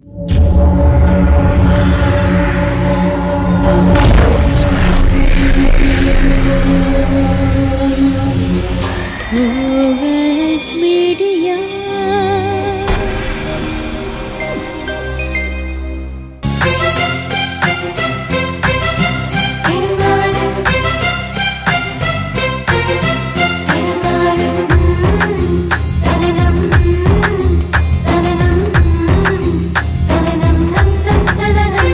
Orange Media. പെരുന്നാള് പെരുന്നാള് തനനം തനനം തനനം നം തം തനനം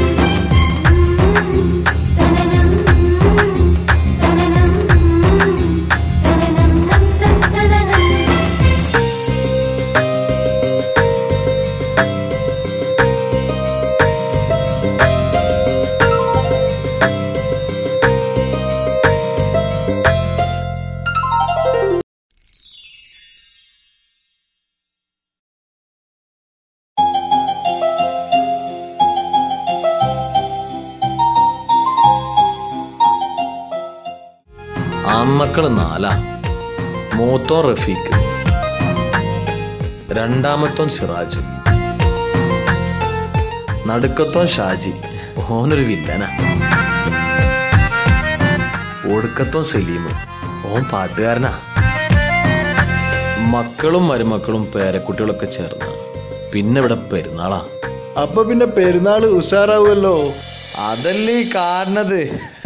തനനം തനനം തനനം നം തം തനനം ആൺമക്കള് നാലാ മൂത്തോൻ റഫീഖ് രണ്ടാമത്തോൻ സിറാജ് നടുക്കത്തോൻ ഷാജി ഓനൊരു വില്ലനാ ഒടുക്കത്തോൻ സലീം ഓൻ പാട്ടുകാരനാ മക്കളും മരുമക്കളും പേരക്കുട്ടികളൊക്കെ ചേർന്ന് പിന്നെ ഇവിടെ പെരുന്നാളാ അപ്പൊ പിന്നെ പെരുന്നാള് ഉഷാറാവുമല്ലോ അതല്ലേ ഈ കാണുന്നത്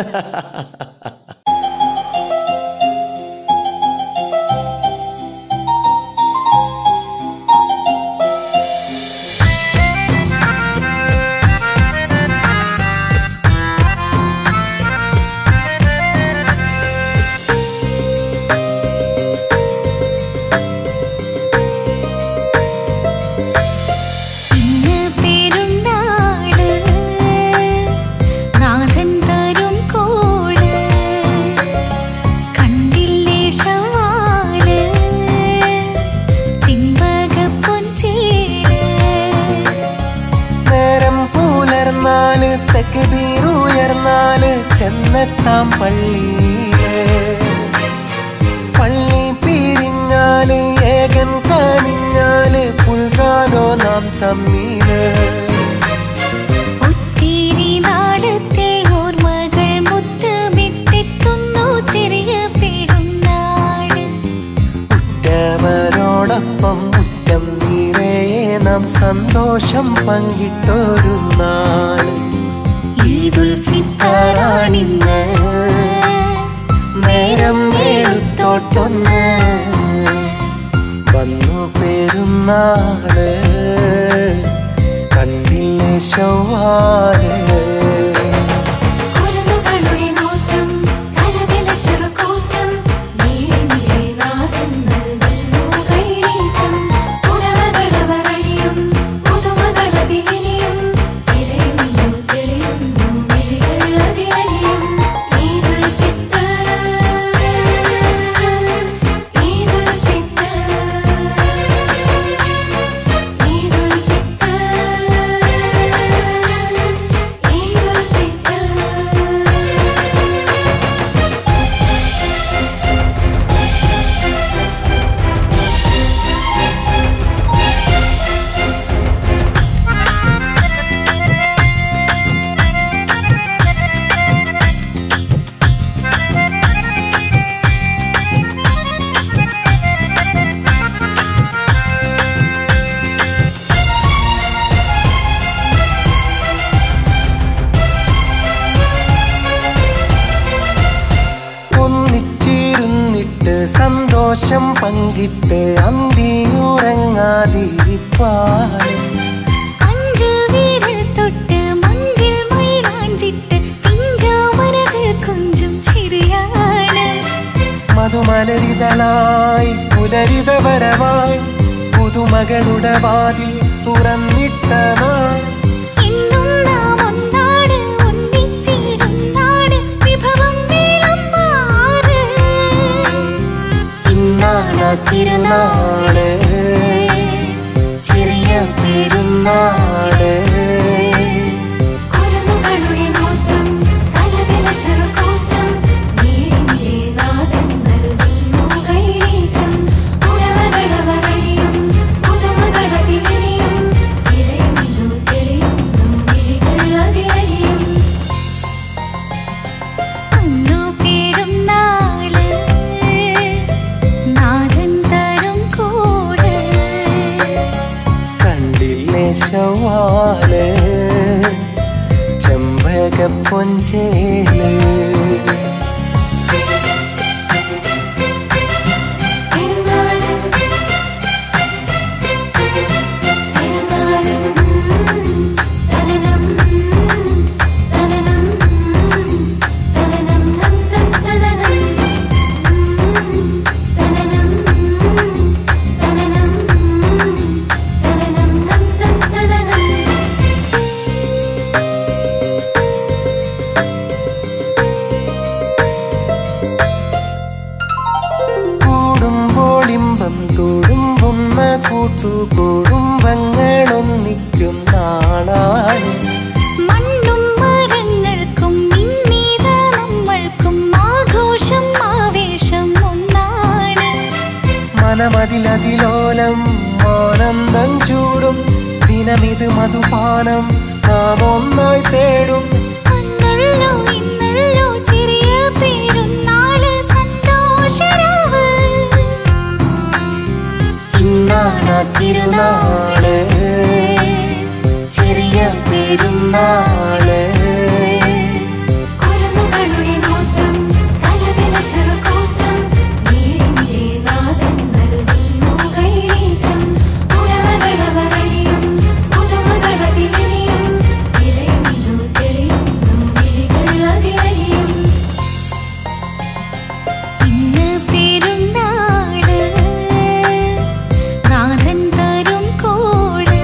ഇന്ന് പെരുന്നാള് നാഥൻ തരും കോള് കണ്ടില്ലേ ശവാല് ചിമ്പകപ്പൊഞ്ചേര് നേരം പുലർന്നാല് തെക്ക് ബീറുയർന്നാല് ചെന്നെത്താം പള്ളിയില് പള്ളി പിരിഞ്ഞാല് ഏകൻ കനിഞ്ഞാല് പുൽകാലോ നാം തമ്മില് ഒത്തിരി നാളത്തെ ഓർമ്മകൾ മുത്തമിട്ടെത്തുന്നു ചെറിയ പെരുന്നാള് ഉറ്റവരോടൊപ്പം മുറ്റം നീരയെ നാം സന്തോഷം പങ്കിട്ടൊരു നാള് ഈദുൽ ഫിത്തറാണിന്ന് നേരം വെളുത്തോട്ടൊന്ന് വന്നു പെരുന്നാള് കണ്ടില്ലേ ശവാല് കുരുന്നുകളുടെ നോട്ടം കലവില ചെറുകൂട്ടം നീളിമിഴി നാഥൻ നൽകുന്നു കൈനീട്ടം പുറമകളവരണിയും പുതുമകളതിലിനിയും തിരയുന്നു തെളിയുന്നു മിഴികൾ അതിരണിയും ഈദുൽ ഫിത്തർ ഈദുൽ ഫിത്തർ ഈദുൽ ഫിത്തർ ഈദുൽ ഫിത്തർ ഒന്നിച്ചിരുന്നിട്ട് സന്തോഷം പങ്കിട്ട് അന്തിയുറങ്ങാതിരിപ്പാല് അഞ്ച് വിരൽ തൊട്ട് മഞ്ചിൽ മൈലാഞ്ചിട്ട് പിഞ്ചാമരകൾ കൊഞ്ചും ചിരിയാണ് മധുമലരിതലായി പുലരിത വരവായി പുതുമകളുടെ വാതിൽ തുറന്നിട്ട നാൾ എന്നും നാം ഒന്നാണ് ഒന്നിച്ചിരുന്നാണ് വിഭവം വിളമ്പാറ് ഇന്നാണ് തിരുനാള് ചെറിയ പെരുന്നാള് കുരുന്നുകളുടെ നോട്ടം കലവില ചെറുകൂട്ടം നീളിമിഴി നാഥൻ നൽകുന്നു കൈനീട്ടം പുറമകളവരണിയും പുതുമകളതിലിനിയും തിരയുന്നു ചേല് പെരുന്നാള് പെരുന്നാള് തനനം തനനം തനനം നം തൻ തനനം തനനം തനനം തനനം നം തൻ തനനം കൂടുമ്പോൾ ഇമ്പം തൊടുമ്പുന്ന കൂട്ടുകുടുംബങ്ങളൊന്നിക്കും നാളാണ് മണ്ണും മരങ്ങൾക്കും ഇന്നീത നമ്മൾക്കും ആഘോഷം ആവേശം ഒന്നാണ് മനമതിലതിലോലം ആനന്ദം ചൂടും ദിനമിത് മധുപാനം നാം ഒന്നായി തേടും അന്നല്ലോ ഇന്നല്ലോ ചെറിയ പെരുന്നാള് സന്തോഷരാവ് ഇന്നാണ് ആ തിരുനാള് ചെറിയ പെരുന്നാള് കുരുന്നുകളുടെ നോട്ടം കലകല ചെറുകൂട്ടം വീടിന്റെ നാഥൻ നൽകുന്നു കൈനീട്ടം ഉറവകളവരടിയും പുതുമകളതിലെയും തിരയുന്നു തെളിയുന്നു വിളികൾ അതിരയും ഇന്ന് പെരുന്നാള് നാഥൻ തരും കോള്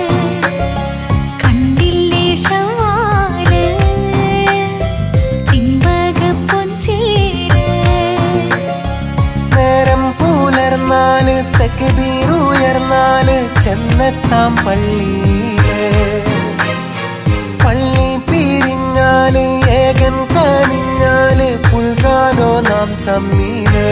കണ്ടില്ലേ ശവാല് ചിമ്പക പൊഞ്ചേര് നേരം പുലർന്നാല് തെക്ക് ബീറുയർന്നാല് ചെന്നെത്താം പള്ളിയില് പള്ളി പിരിഞ്ഞാല് ഏകൻ കനിഞ്ഞാല് പുൽകാലോ നാം തമ്മില്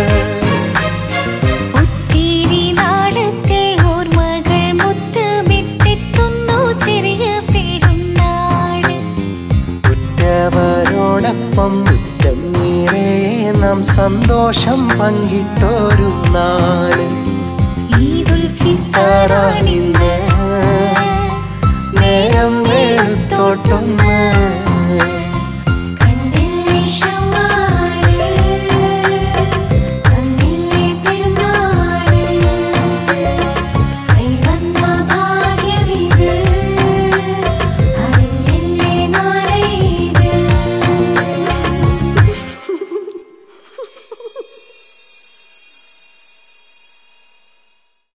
ഒത്തിരി നാളത്തെ ഓർമ്മകൾ മുത്തുമിട്ടെത്തുന്നു ചെറിയ പെരുന്നാള് ഉറ്റവരോടൊപ്പം ഉറ്റനീരേ നാം സന്തോഷം പങ്കിട്ടൊരു നാള് ഈദുൽ ഫിത്തറാണിന്ന് നേരം വെളുത്തോട്ടൊന്ന് കണ്ടില്ലേ ശവാല്